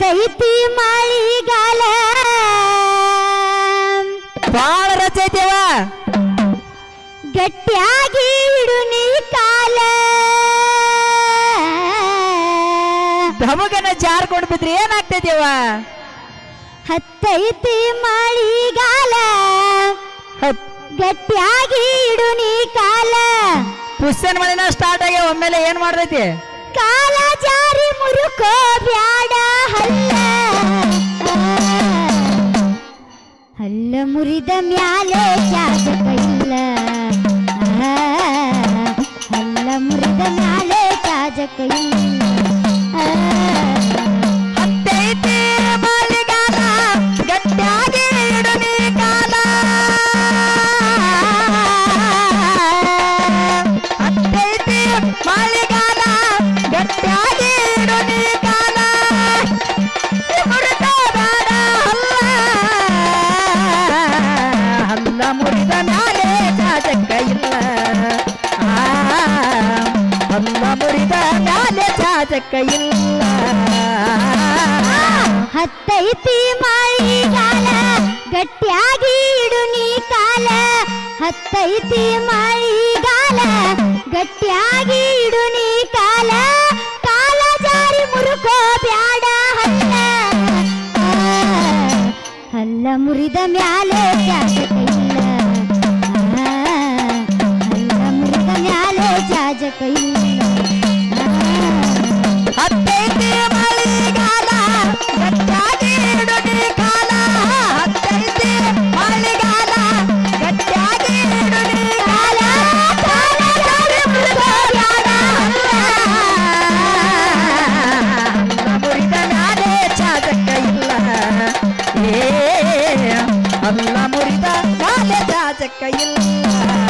ಹತ್ತೈತಿ ಮಳಿಗಾಲ ಬಾಳ ರಚೈತಿವ ಗಟ್ಟಿಯಾಗಿ ಇಡು ನೀ ಕಾಲ ಧಮಗನ ಜಾರ್ಕೊಂಡು ಬಿದ್ರಿ ಏನಾಗ್ತೈತಿವ ಹತ್ತೈತಿ ಮಳಿಗಾಲ ಗಟ್ಟಿಯಾಗಿ ಇಡು ನೀ ಕಾಲ ಪುಸ್ತನ್ ಮಳಿನ ಸ್ಟಾರ್ಟ್ ಆಗಿ ಒಮ್ಮೆಲೆ ಏನ್ ಮಾಡ್ತೈತಿ ಕಾಲ ಜಾರಿ ಮುರುಕೋ ಬ್ಯಾಡ ಹಲ್ಲ ಹಲ್ಲ ಮುರಿದ ಮ್ಯಾಲೆ ಜಾಜಕ ಇಲ್ಲ ಆ, ಹಲ್ಲ ಮುರಿದ ಮ್ಯಾಲೆ ಜಾಜಕ ಇಲ್ಲ ಆ, ಹತ್ತೈತಿ ಮಳಿಗಾಲ ಗಟ್ಟಿಯಾಗಿ ಇಡು ನೀ ಕಾಲ ಹತ್ತೈತಿ ಮಳಿಗಾಲ ಗಟ್ಟಿಯಾಗಿ ಇಡು ನೀ ಕಾಲ ಮುರಿದ ಬೇಡ ಹಲ್ಲ ಹಲ್ಲ ಮುರಿದ ಮ್ಯಾಲೆ ಜಾಜಕ್ಕ ಇಲ್ಲ ಆ, ಹಲ್ಲ ಮುರಿದ ಮ್ಯಾಲೆ ಜಾಜಕ್ಕ ಇಲ್ಲ ಹತ್ತೈತಿ ಮಳಿಗಾಲ ಗಟ್ಟಿಯಾಗಿ ಇಡು ನೀ ಕಾಲ ಹತ್ತೈತಿ ಮಳಿಗಾಲ ಗಟ್ಟಿಯಾಗಿ ಇಡು ನೀ ಕಾಲ ಕಾಲ ಜಾರಿ ಮುರುಕೋ ಬ್ಯಾಡ ಹಲ್ಲ ಆ, ಹಲ್ಲ ಮುರಿದ ಮ್ಯಾಲೆ ಜಾಜಕ ಇಲ್ಲ ಆ, ಹಲ್ಲ ಮುರಿದ ಮ್ಯಾಲೆ ಜಾಜಕ ಇಲ್ಲ ಆ, ಹತ್ತೈತಿ ಮಳಿಗಾಲ ಗಟ್ಟಿಯಾಗಿ ಇಡು ನೀ ಕಾಲ ಹತ್ತೈತಿ ಮಳಿಗಾಲ ಗಟ್ಟಿಯಾಗಿ ಇಡು ನೀ ಕಾಲ ಕಾಲ ಜಾರಿ ಮುರಿದ ಬ್ಯಾಡ ಹಲ್ಲ. ಹಲ್ಲ ಮುರಿದ ಮ್ಯಾಲೆ ಜಾಜಕ್ಕ ಇಲ್ಲ ಏ ಹಲ್ಲ ಮುರಿದ ಮ್ಯಾಲೆ ಜಾಜಕ್ಕ ಇಲ್ಲ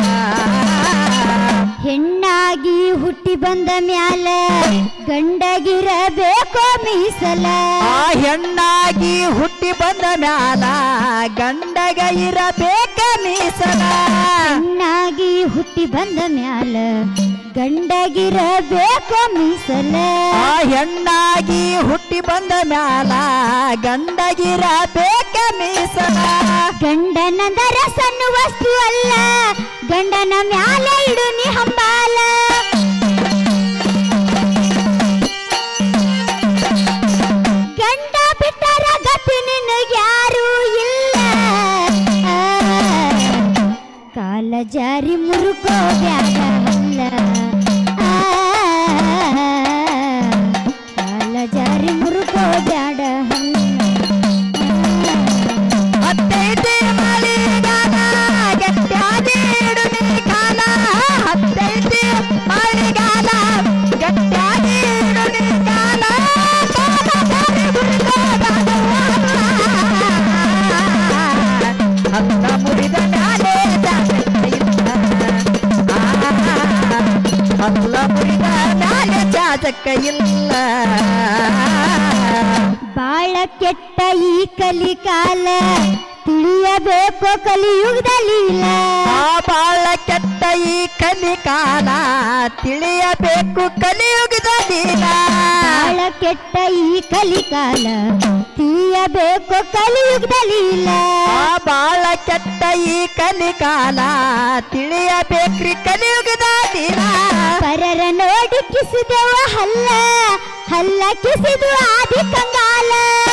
ಹೆಣ್ಣಾಗಿ ಹುಟ್ಟಿ ಬಂದ ಮ್ಯಾಲ ಗಂಡಗಿರಬೇಕೋ ಮೀಸಲ ಆ ಹೆಣ್ಣಾಗಿ ಹುಟ್ಟಿ ಬಂದ ಮ್ಯಾಲ ಗಂಡಗ ಇರಬೇಕ ಮೀಸಲ ಹೆಣ್ಣಾಗಿ ಹುಟ್ಟಿ ಬಂದ ಮ್ಯಾಲ ಗಂಡಗಿರಬೇಕೋ ಮೀಸಲ ಆ ಹೆಣ್ಣಾಗಿ ಹುಟ್ಟಿ ಬಂದ ಮ್ಯಾಲ ಗಂಡಗಿರಬೇಕ ಮೀಸಲ ಗಂಡನಂದರ ಸಣ್ಣ ವಸ್ತು ಅಲ್ಲ ಗಂಡನ ಮ್ಯಾಲ ಇಡು ನೀ ಹಂಬಾಲ ಗಂಡ ಬಿಟ್ಟರ ಗತಿ ನಿನಗ್ಯಾರು ಇಲ್ಲ ಕಾಲ ಜಾರಿ ಮುರುಕೋ ಬ್ಯಾಡ ಅಲ್ಲ ಆ, ಕಾಲ ಜಾರಿ ಮುರುಕೋ ಬ್ಯಾಡ ಅಲ್ಲ ಹತ್ತೈತಿ ಮಳಿಗಾಲ ಗಟ್ಟಿಯಾಗಿ ಇಡು ನೀ ಕಾಲ ಹತ್ತೈತಿ ಮಳಿಗಾಲ ಗಟ್ಟಿಯಾಗಿ ಇಡು ನೀ ಕಾಲ ಕಾಲ ಜಾರಿ ಮುರಿದ ಹತ್ತ ಮುರಿದ ಮ್ಯಾಲೆ ಜಾಗಕ್ಕ ಇಲ್ಲ ಆ, ಹಲ್ಲ ಮುರಿದ ಮ್ಯಾಲೆ ಜಾಜಕ್ಕ ಇಲ್ಲ ಬಾಳ ಕೆಟ್ಟ ಈ ಕಲಿಕಾಲ ತಿಳಿಯಬೇಕು ಕಲಿಯುಗದಲ್ಲಿ ಇಲ್ಲ ಆ ಬಾಳ ಕೆಟ್ಟ ಈ ಕಲಿಕಾಲ ತಿಳಿಯಬೇಕು ಕಲಿಯುಗದ ದಿನ ಬಾಳ ಕೆಟ್ಟ ಈ ಕಲಿಕಾಲ ತಿಳಿಯಬೇಕು ಕಲಿಯುಗದಲ್ಲಿ ಇಲ್ಲ ಆ ಬಾಳ ಕೆಟ್ಟ ಈ ಕಲಿಕಾಲ ತಿಳಿಯಬೇಕ್ರಿ ಕಲಿಯುಗದ ದಿನ ಪರರ ನೋಡಿ ಕಿಸಿದೆವ ಹಲ್ಲ ಹಲ್ಲ ಕಿಸಿದು ಆದಿ ಕಂಗಾಲ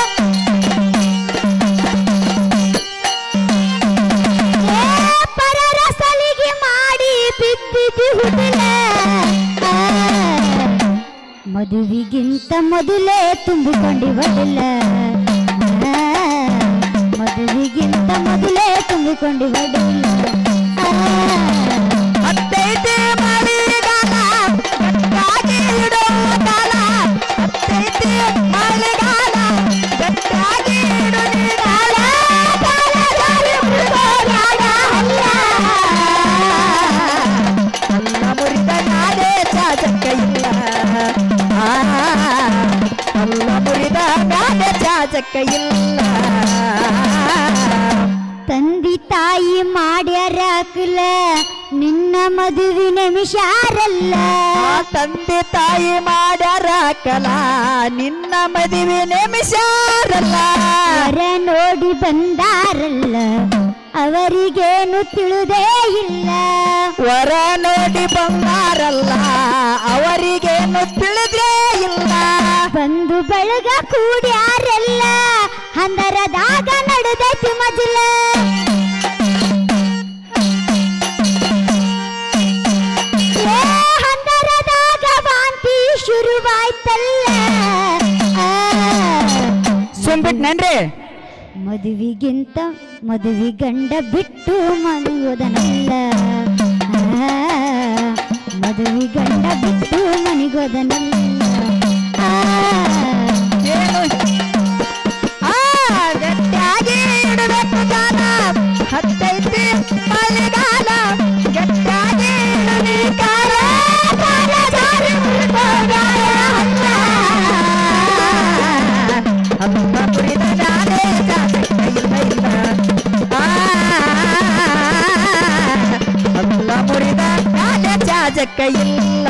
ಏ ಪರರ ಸಲಿಗೆ ಮಾಡಿ ಬಿದ್ದಿದ್ದು ಹುಡುಲ ಮದುವಿಗಿಂತ ಮೊದಲೇ ತುಂಬಿಕೊಂಡಿ ಒಡಲ ಮದುವಿಗಿಂತ ಮೊದಲೇ ತುಂಬಿಕೊಂಡಿ ಒಡಲ ಹತ್ತೈತಿ ಮಳಿಗಾಲ ಗಟ್ಟಾಗಿ ಇಡೋ ಕಾಲ ಹತ್ತೈತಿ ಮಳಿಗಾಲ ಗಟ್ಟಾಗಿ ಇಡು ನೀ ಕಾಲ ಕಾಲ ಜಾರಿ ಮುರಿದೋ ಬ್ಯಾಡ ಹಲ್ಲ. ಹಲ್ಲ ಮುರಿದ ನಾಳೆ ಜಾಜಕ್ಕ ಇಲ್ಲ ಆ, ಹಲ್ಲ ಮುರಿದ ನಾಳೆ ಜಾಜಕ್ಕ ಇಲ್ಲ ತಂದಿ ತಾಯಿ ಮಾಡ್ಯಾರ ಅಕಲ ನಿನ್ನ ಮದುವೆ ನಿಮಿಷಾರಲ್ಲ ಆ ತಂದೆ ತಾಯಿ ಮಾಡ್ಯಾರ ಕಲ ನಿನ್ನ ಮದುವೆ ನೇಮಿಸಾರಲ್ಲ ವರ ನೋಡಿ ಬಂದಾರಲ್ಲ ಅವರಿಗೇನು ತಿಳಿದೇ ಇಲ್ಲ ವರ ನೋಡಿ ಬಂಗಾರಲ್ಲ ಅವರಿಗೇನು ತಿಳಿದೇ ಇಲ್ಲ ಬಂದು ಬೆಳಗ ಕೂಡ್ಯಾರೆಲ್ಲ ಹಂದರದಾಗ ನಡೆದೈತಿ ಮಜಲ ಏ ಹಂದರದಾಗ ವಾಂತಿ ಶುರುವಾಯ್ತಲ್ಲ ಆ, ಸುಮ್ಬಿಟ್ನೇನ್ರಿ ಮದುವಿಗಿಂತ ಮದುವೆ ಗಂಡ ಬಿಟ್ಟು ಮನೆಗೋದನಲ್ಲ ಆ, ಮದುವೆ ಗಂಡ ಬಿಟ್ಟು ಮನೆಗೋದನಲ್ಲ ಆ, ಏನು ಆ ಗಟ್ಟಿಯಾಗಿ ಇಡಬೇಕು ಗಾಲ ಹತ್ತೈತಿ ಮಳೆಗಾಲ ಗಟ್ಟಿಯಾಗಿ ಇಡಲಿ ಕಾಲ ಕಾಲ ಜಾರಿ ಮುರಿದೋಗಾಲ ಅಲ್ಲ. ಅಮ್ಮ ಮುರಿದ ನಾನೇ ಜಾತಕ ಇಲ್ಲ ಇಲ್ಲ. ಆ, ಅಲ್ಲ ಮುರಿದ ನಾನೇ ಜಾಜಕ ಇಲ್ಲ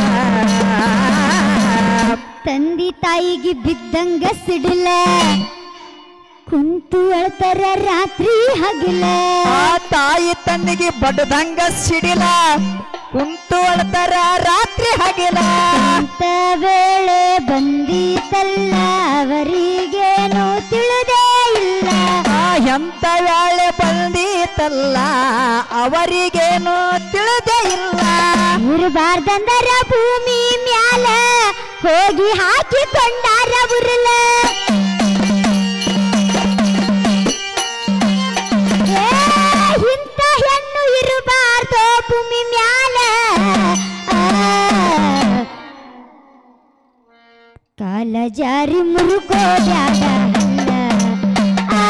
ತಂದಿ ತಾಯಿಗೆ ಬಿದ್ದಂಗ ಸಿಡಿಲ ಕುಂತು ಅಳ್ತಾರ ರಾತ್ರಿ ಹಗಲ ಆ ತಾಯಿ ತನ್ನಿಗೆ ಬಡದಂಗ ಸಿಡಿಲ ಕುಂತು ಅಳ್ತಾರ ರಾತ್ರಿ ಹಗಿಲ ಅಂತ ವೇಳೆ ಬಂದೀತಲ್ಲ ಅವರಿಗೇನು ತಿಳಿದೇ ಇಲ್ಲ ಆ ಎಂತ ವೇಳೆ ಬಂದೀತಲ್ಲ ಅವರಿಗೇನು ತಿಳಿದೇ ಇಲ್ಲ ಇರಬಾರ್ದಂದರ ಭೂಮಿ ಮ್ಯಾಲ ಹೋಗಿ ಹಾಕಿಕೊಂಡಾರ ಉರುಳ ಏ, ಇಂಥ ಹೆಣ್ಣು ಇರಬಾರ್ದು ಭೂಮಿ ಮ್ಯಾಲ ಆ, ಕಾಲ ಜಾರಿ ಮುರುಕೋ ಬ್ಯಾಡ ಹಲ್ಲ. ಆ,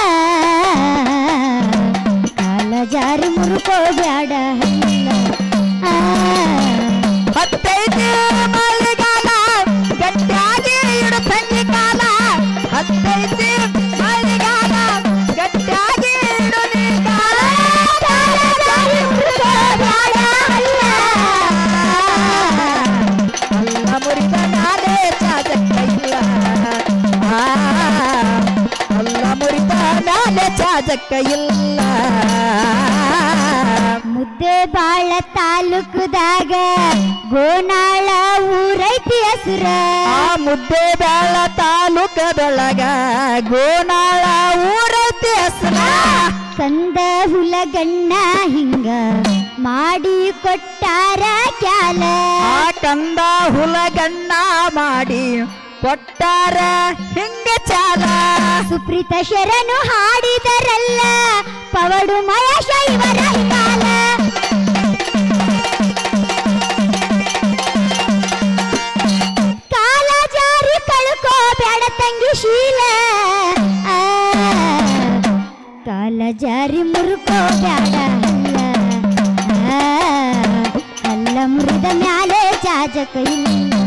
ಕಾಲ ಜಾರಿ ಮುರುಕೋ ಬ್ಯಾಡ ಹಲ್ಲ. ಆ, ಹತ್ತೈದು ಮಳೆಗಾಲ ಗಟ್ಟಿಯಾಗಿ ಇಡು ತಂಗಿ ಕಾಲ ಹತ್ತೈದು ಮಳೆಗಾಲ ಗಟ್ಟಿಯಾಗಿ ಇಡು ನೀ ಕಾಲ ಕಾಲ ಜಾರಿ ಮುರಿದ ಬ್ಯಾಡ ಅಲ್ಲ. ಅಲ್ಲ ಮುರಿದ ನಾನೇ ಚಾಜಕ್ಕ ಇಲ್ಲ ಆ, ಅಲ್ಲ ಮುರಿದ ನಾನೇ ಚಾಜಕ್ಕ ಇಲ್ಲ ಮುದ್ದೆ ಬಾಳ ತಾಲೂಕದಾಗ ಗೋನಾಳ ಊರೈತಿ ಹೆಸರ ಆ ಮುದ್ದೆ ಬೇಳ ತಾಲೂಕದೊಳಗ ಗೋನಾಳ ಊರೈತಿ ಹೆಸರ ಕಂದ ಹುಲಗಣ್ಣ ಹಿಂಗ ಮಾಡಿ ಕೊಟ್ಟಾರ ಕ್ಯಾಲ ಆ ಕಂದ ಹುಲಗಣ್ಣ ಮಾಡಿ ಕೊಟ್ಟಾರ ಹಿಂಗ ಚಾಲ ಸುಪ್ರೀತ ಶರಣು ಹಾಡಿದರಲ್ಲ ಪವಡು ಮಹೇಶ ಇವರ ಕಾಲ ಕಾಲ ಜಾರಿ ಕಳ್ಕೋ ಬೇಡ ತಂಗಿ ಶೀಲ ಆ, ಕಾಲ ಜಾರಿ ಮುರುಕೋ ಬ್ಯಾಡ ಅಲ್ಲ ಆ, ಅಲ್ಲ ಮುರಿದ ಮ್ಯಾಲೆ ಜಾಜಕ ಇಲ್ಲ